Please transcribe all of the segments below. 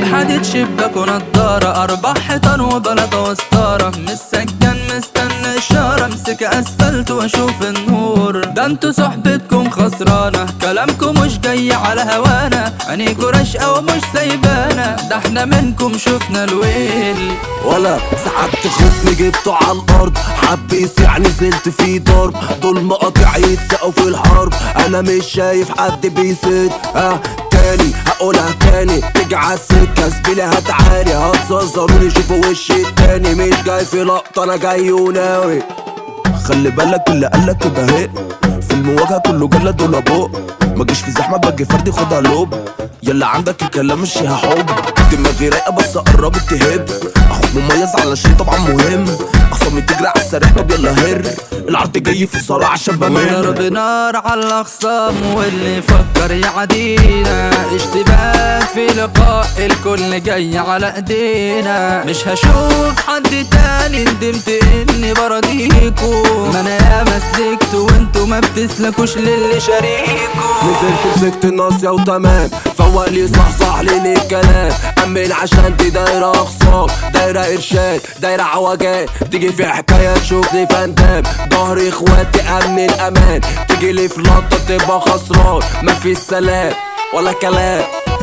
حديد شباك ونضارة أربع حيطان وبلطة وستارة من السجان مستني إشارة أمسك أسفلت وأشوف النور ده انتوا صحبتكم خسرانة كلامكم مش جاي على هوانا عينيكوا راشقة ومش سايبانا ده احنا منكم شفنا الويل ولا سحبت خصمي جبته على الارض حب يسيع نزلت فيه ضرب دول مقاطع يتسقوا في الحرب انا مش شايف حد بيسد ها تاني هقولها تاني تيجي عالسكة زميلي هتعاني هتزرزروني شوفوا وشي التاني مش جاي في لقطة انا جاي وناوي خلي بالك اللي قالك كده اهي في المواجهة كله جلد ولا بق ما جيش في زحمة باجي فردي خدها لوب يلا عندك الكلام مش هحب دماغي رايقة بس قربت تهب اخوك مميز علشان طبعا مهم اخصامي تجري على السريع طب يلا هر العرض جاي في صراع عشان وضرب بمر نار على الأخصام واللي فكر يعدينا اشتباك في لقاء الكل جاي على ايدينا مش هشوف حد تاني ندمت اني براضيكوا ما انا ياما سلكت وانتوا ما بتسلكوش للي شريكوا نزلت مسكت الناصية وتمام فوق لي صحصح لي الكلام أمن عشان دي دايرة أخصام دايرة إرشاد دايرة عوجات تيجي في حكاية تشوف لي فندام ظهري إخواتي أمن الأمان تيجي لي في لقطة تبقى خسران مفيش سلام ولا كلام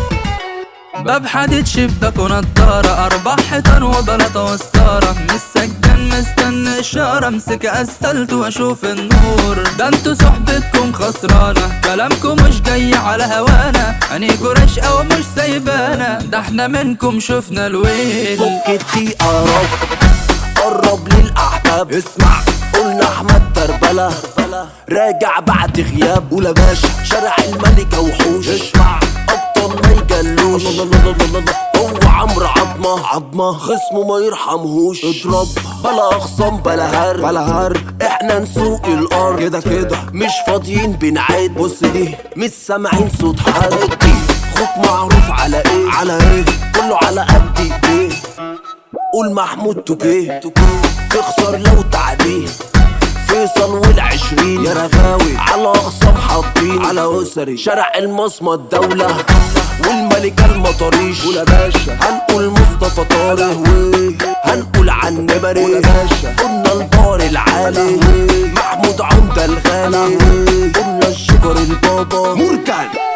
باب حديد شباك ونضارة أربع حيطان وبلطة وستارة من السجان مستني إشارة أمسك أسفلت وأشوف النور ده انتوا صحبتكم خسرانة كلامكم مش جاي على هوانا عينيكوا راشقة ومش سايبانا ده احنا منكم شفنا الويل فك الدقيقة رب قرب للأحباب اسمع قلنا أحمد تربلة راجع بعد غياب ولا باشا شارع الملكة وحوش اسمع أبطال ما يجلوش هو عمرو عظمة عظمة خصمه ما يرحمهوش اضرب بلا أخصام بلا هر بلا هر احنا نسوق الأرض كده كده مش فاضيين بنعد بص دي مش سامعين صوت حد خوك معروف على ايه على ايه كله على قد ايه قول محمود توكيه تخسر لو تعديه فيصل والعشرين يا رغاوي على اخصام حاطين على اسري شارع المصمى الدولة والملكة المطاريش ولا باشا هنقول مصطفى طارق هنقول عن نبري قلنا البار العالي محمود عمدة الغالي قلنا الشجر البابا مركان